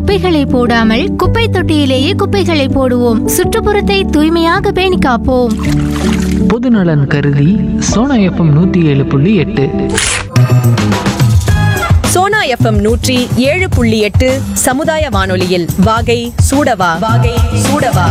குப்பைகளை போடாமல் குப்பை தொட்டியிலேயே குப்பைகளை போடுவோம் சுற்றுப்புறத்தை தூய்மையாக பேணி காப்போம் பொதுநலன் கருதி சோனா எஃப்எம் நூற்றி ஏழு புள்ளி எட்டு சோனா எஃப்எம் நூற்றி ஏழு புள்ளி எட்டு சமுதாய வானொலியில் வாகை சூடவா வாகை சூடவா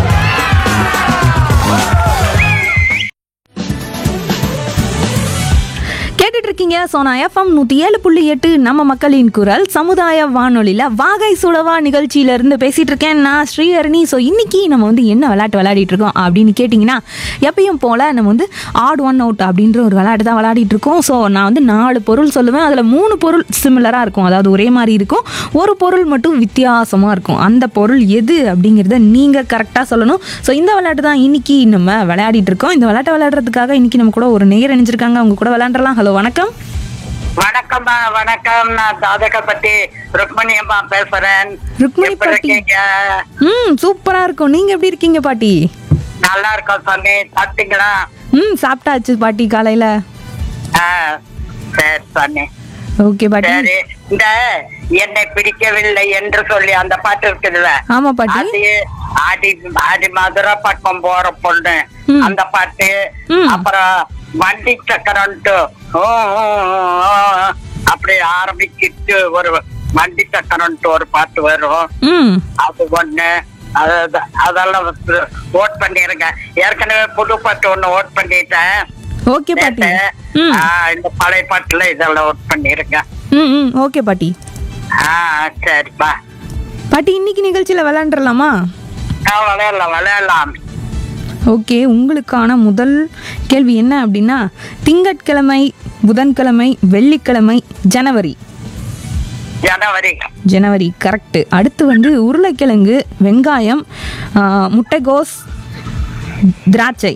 கேட்டுட்டு இருக்கீங்க சோனா எஃப்எம் நூற்றி ஏழு புள்ளி எட்டு நம்ம மக்களின் குரல் சமுதாய வானொலியில் வாகை சுடவா நிகழ்ச்சியில இருந்து பேசிட்டு இருக்கேன் நான் ஸ்ரீஹரணி ஸோ இன்னைக்கு நம்ம வந்து என்ன விளையாட்டு விளையாடிட்டு இருக்கோம் அப்படின்னு கேட்டிங்கன்னா எப்பயும் போல நம்ம வந்து ஆட் ஒன் அவுட் அப்படின்ற ஒரு விளையாட்டு தான் விளையாடிட்டு இருக்கோம் ஸோ நான் வந்து நாலு பொருள் சொல்லுவேன் அதில் மூணு பொருள் சிமிலராக இருக்கும் அதாவது ஒரே மாதிரி இருக்கும் ஒரு பொருள் மட்டும் வித்தியாசமாக இருக்கும் அந்த பொருள் எது அப்படிங்கிறத நீங்கள் கரெக்டாக சொல்லணும் ஸோ இந்த விளையாட்டு தான் இன்னைக்கு நம்ம விளையாடிட்டு இருக்கோம் இந்த விளையாட்டை விளையாடுறதுக்காக இன்னைக்கு நம்ம கூட ஒரு நேர் இணைஞ்சிருக்காங்க அவங்க கூட விளையாண்டுலாம் ஹலோ வணக்கம் வணக்கம்மா வணக்கம் நான் தாதகப்பட்டி ருக்மணி அம்மா பேசுறேன் ருக்மணி எப்படி பாட்டி. இருக்கீங்க ம் சூப்பரா இருக்கும் நீங்க எப்படி இருக்கீங்க பாட்டி நல்லா இருக்கோம் சாமி சாப்பிட்டீங்களா ம் சாப்பிட்டாச்சு பாட்டி காலையில ஆ, சரி சாமி ஓகே பாட்டி சரி இந்த என்னை பிடிக்கவில்லை என்று சொல்லி அந்த பாட்டு இருக்குதுல்ல ஆமா பாட்டி அது ஆடி ஆடி மதுரை பக்கம் போற பொண்ணு ம். அந்த பாட்டு ம். அப்புறம் வண்டி சக்கரன்ட்டு ஊ, ஊ, ஊ, ஊ, அப்படி ஆரம்பிச்சிட்டு ஒரு வண்டி சக்கரன்ட்டு ஒரு பாட்டு வரும் ம் அது ஒண்ணு அது- அதெல்லாம் ஓட் பண்ணிருங்க ஏற்கனவே புது பாட்டு ஒண்ணு ஓட் பண்ணிட்டேன் ஓகே பாட்டி நேத்து. ம் ஆ, இந்த பழைய பாட்டுல இதெல்லாம் ஓட் பண்ணிருங்க ம் ம் ஓகே பாட்டி ஆ சரிப்பா பாட்டி இன்னைக்கு நிகழ்ச்சியில விளையாண்டுறலாமா ஆ, விளையாடலாம் விளையாடலாம் ஓகே உங்களுக்கான முதல் கேள்வி என்ன அப்படின்னா திங்கட்கிழமை புதன்கிழமை வெள்ளிக்கிழமை ஜனவரி ஜனவரி ஜனவரி கரெக்டு அடுத்து வந்து உருளைக்கிழங்கு வெங்காயம் ஆ, முட்டைகோஸ் திராட்சை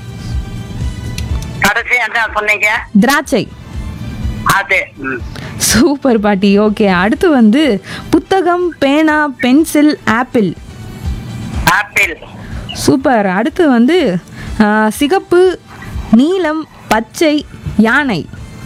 கடைசி என்ன சொன்னீங்க திராட்சை அது ம். சூப்பர் பாட்டி ஓகே அடுத்து வந்து புத்தகம் பேனா பென்சில் ஆப்பிள் ஆப்பிள் சூப்பர் அடுத்து வந்து ஆ, சிகப்பு நீலம் பச்சை யானை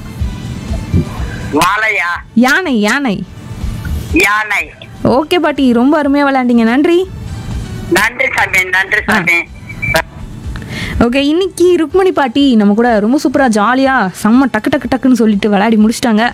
வாழையா யானை யானை யானை ஓகே பாட்டி ரொம்ப அருமையாக விளையாண்டீங்க நன்றி நன்றி சாமி நன்றி சாமி ஓகே இன்னைக்கு ருக்மணி பாட்டி நம்ம கூட ரொம்ப சூப்பராக ஜாலியாக செம்ம டக்கு டக்கு டக்குன்னு சொல்லிட்டு விளையாடி முடிச்சிட்டாங்க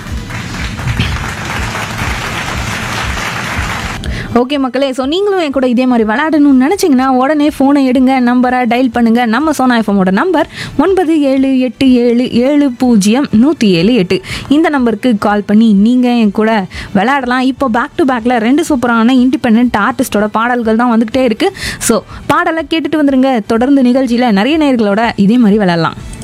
ஓகே மக்களே ஸோ நீங்களும் என் கூட இதே மாதிரி விளையாடணும்னு நினச்சிங்கன்னா உடனே ஃபோனை எடுங்க நம்பரை டயல் பண்ணுங்கள் நம்ம சோனா எஃப்எம்மோட நம்பர் ஒன்பது ஏழு எட்டு ஏழு ஏழு பூஜ்ஜியம் நூற்றி ஏழு எட்டு இந்த நம்பருக்கு கால் பண்ணி நீங்கள் என் கூட விளையாடலாம் இப்போ பேக் டு பேக்கில் ரெண்டு சூப்பரான இண்டிபெண்ட் ஆர்டிஸ்டோட பாடல்கள் தான் வந்துக்கிட்டே இருக்குது ஸோ பாடலை கேட்டுட்டு வந்துருங்க தொடர்ந்து நிகழ்ச்சியில் நிறைய நேர்களோட இதே மாதிரி விளையாடலாம்